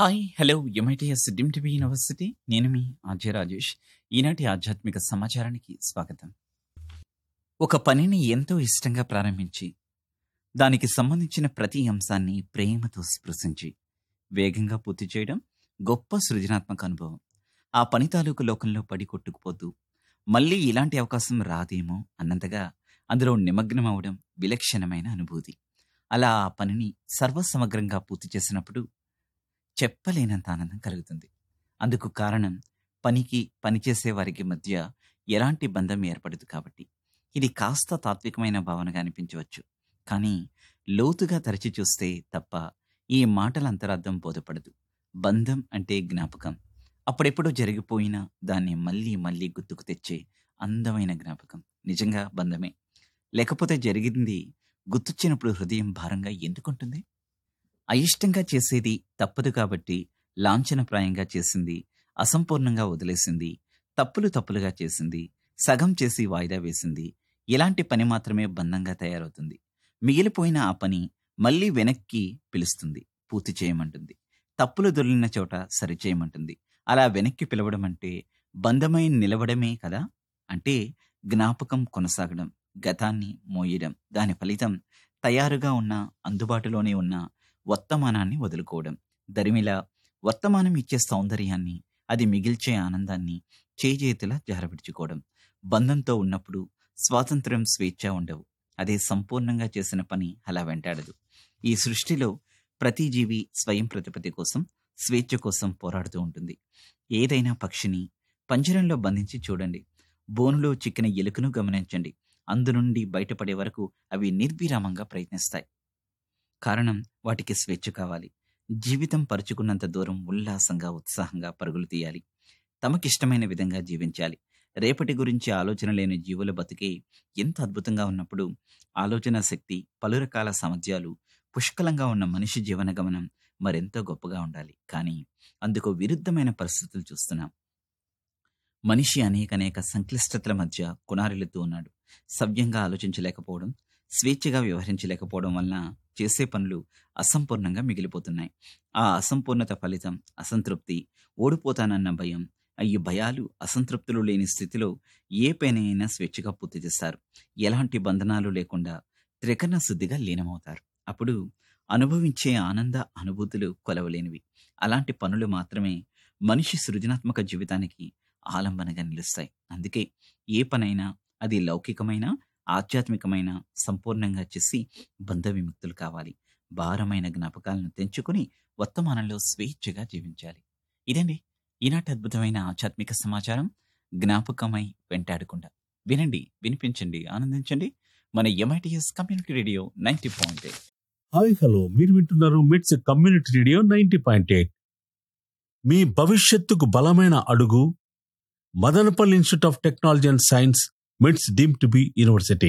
hi hello MITS deemed to be university నేను మీ RJ Rajesh ఈనాటి ఆధ్యాత్మిక సమాచారానికి స్వాగతం ఒక పనిని ఎంతో ఇష్టంగా ప్రారంభించి దానికి సంబంధించిన ప్రతి అంశాన్ని ప్రేమతో స్పృశించి వేగంగా పూర్తి చేయడం గొప్ప సృజనాత్మక అనుభవం ఆ పని తాలూకు లోకంలో పడి కొట్టుకుపోతూ మళ్ళీ ఇలాంటి అవకాశం రాదేమో అన్నంతగా అందులో నిమగ్నం అవడం విలక్షణమైన అనుభూతి అలా ఆ పనిని సర్వసమగ్రంగా పూర్తి చేసినప్పుడు చెప్పలేనంత ఆనందం కలుగుతుంది అందుకు కారణం పనికి పనిచేసే వారికి మధ్య ఎలాంటి బంధం ఏర్పడదు కాబట్టి ఇది కాస్త తాత్వికమైన భావనగా అనిపించవచ్చు కానీ లోతుగా తరచి చూస్తే తప్ప ఈ మాటల అంతరార్థం బోధపడదు బంధం అంటే జ్ఞాపకం అప్పుడెప్పుడో జరిగిపోయినా దాన్ని మళ్ళీ మళ్ళీ గుర్తుకు తెచ్చే అందమైన జ్ఞాపకం నిజంగా బంధమే లేకపోతే జరిగింది గుర్తొచ్చినప్పుడు హృదయం భారంగా ఎందుకుంటుంది అయిష్టంగా చేసేది తప్పదు కాబట్టి లాంఛనప్రాయంగా చేసింది అసంపూర్ణంగా వదిలేసింది తప్పులు తప్పులుగా చేసింది సగం చేసి వాయిదా వేసింది ఇలాంటి పని మాత్రమే బంధంగా తయారవుతుంది మిగిలిపోయిన ఆ పని మళ్ళీ వెనక్కి పిలుస్తుంది పూర్తి చేయమంటుంది తప్పులు దొరికిన చోట సరిచేయమంటుంది అలా వెనక్కి పిలవడం అంటే బంధమై నిలవడమే కదా అంటే జ్ఞాపకం కొనసాగడం గతాన్ని మోయడం దాని ఫలితం తయారుగా ఉన్న అందుబాటులోనే ఉన్న వర్తమానాన్ని వదులుకోవడం దరిమిలా వర్తమానం ఇచ్చే సౌందర్యాన్ని అది మిగిల్చే ఆనందాన్ని చేజేతులా జారవిడుచుకోవడం బంధంతో ఉన్నప్పుడు స్వాతంత్ర్యం స్వేచ్ఛ ఉండవు అదే సంపూర్ణంగా చేసిన పని అలా వెంటాడదు ఈ సృష్టిలో ప్రతి జీవి స్వయం ప్రతిపత్తి కోసం స్వేచ్ఛ కోసం పోరాడుతూ ఉంటుంది ఏదైనా పక్షిని పంజరంలో బంధించి చూడండి బోనులో చిక్కిన ఎలుకను గమనించండి అందు నుండి బయటపడే వరకు అవి నిర్విరామంగా ప్రయత్నిస్తాయి కారణం వాటికి స్వేచ్ఛ కావాలి జీవితం పరుచుకున్నంత దూరం ఉల్లాసంగా ఉత్సాహంగా పరుగులు తీయాలి తమకిష్టమైన విధంగా జీవించాలి రేపటి గురించి ఆలోచన లేని జీవుల బతికే ఎంత అద్భుతంగా ఉన్నప్పుడు ఆలోచన శక్తి పలు రకాల సామర్థ్యాలు పుష్కలంగా ఉన్న మనిషి జీవన గమనం మరెంతో గొప్పగా ఉండాలి కానీ అందుకు విరుద్ధమైన పరిస్థితులు చూస్తున్నాం మనిషి అనేక అనేక సంక్లిష్టతల మధ్య కునారిల్లుతూ ఉన్నాడు సవ్యంగా ఆలోచించలేకపోవడం స్వేచ్ఛగా వ్యవహరించలేకపోవడం వలన చేసే పనులు అసంపూర్ణంగా మిగిలిపోతున్నాయి ఆ అసంపూర్ణత ఫలితం అసంతృప్తి ఓడిపోతానన్న భయం ఈ భయాలు అసంతృప్తులు లేని స్థితిలో ఏ పనైనా స్వేచ్ఛగా పూర్తి చేస్తారు ఎలాంటి బంధనాలు లేకుండా త్రికరణ శుద్ధిగా లీనమవుతారు అప్పుడు అనుభవించే ఆనంద అనుభూతులు కొలవలేనివి అలాంటి పనులు మాత్రమే మనిషి సృజనాత్మక జీవితానికి ఆలంబనగా నిలుస్తాయి అందుకే ఏ పనైనా అది లౌకికమైన ఆధ్యాత్మికమైన సంపూర్ణంగా చేసి బంధ విముక్తులు కావాలి భారమైన జ్ఞాపకాలను తెంచుకుని వర్తమానంలో స్వేచ్ఛగా జీవించాలి ఇదండి ఈనాటి అద్భుతమైన ఆధ్యాత్మిక సమాచారం జ్ఞాపకమై వెంటాడకుండా వినండి వినిపించండి ఆనందించండి మన MITS community radio ninety point hi hello మీరు వింటున్నారు MITS community radio ninety point eight మీ భవిష్యత్తుకు బలమైన అడుగు Madanapalle Institute of Technology and Science MITS deemed to be university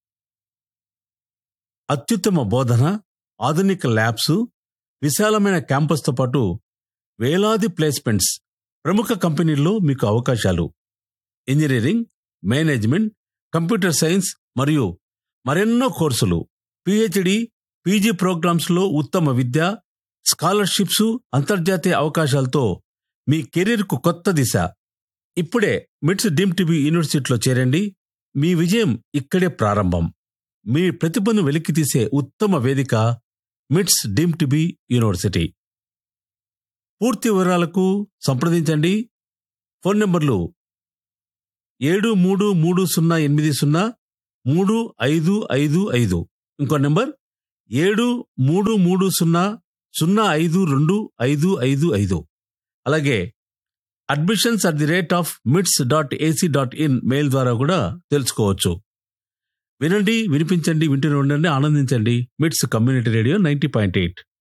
అత్యుత్తమ బోధన ఆధునిక ల్యాబ్స్ విశాలమైన క్యాంపస్తో పాటు వేలాది ప్లేస్మెంట్స్ ప్రముఖ కంపెనీల్లో మీకు అవకాశాలు ఇంజనీరింగ్ మేనేజ్మెంట్ కంప్యూటర్ సైన్స్ మరియు మరెన్నో కోర్సులు పిహెచ్డి పీజీ ప్రోగ్రామ్స్ లో ఉత్తమ విద్య స్కాలర్షిప్స్ అంతర్జాతీయ అవకాశాలతో మీ కెరీర్కు కొత్త దిశ ఇప్పుడే మిట్స్ డీమ్ టీవీ యూనివర్సిటీలో చేరండి మీ విజయం ఇక్కడే ప్రారంభం మీ ప్రతిభను వెలికితీసే ఉత్తమ వేదిక మిట్స్ డీమ్ టీవీ యూనివర్సిటీ పూర్తి వివరాలకు సంప్రదించండి ఫోన్ నంబర్లు ఏడు మూడు మూడు సున్నా ఎనిమిది సున్నా మూడు ఐదు ఐదు ఐదు ఇంకో నెంబర్ ఏడు మూడు మూడు సున్నా సున్నా ఐదు రెండు ఐదు ఐదు ఐదు అలాగే admissions at the rate of MITS dot AC dot in mail ద్వారా కూడా తెలుసుకోవచ్చు వినండి వినిపించండి వింటూనే ఉండండి ఆనందించండి MITS community radio ninety point eight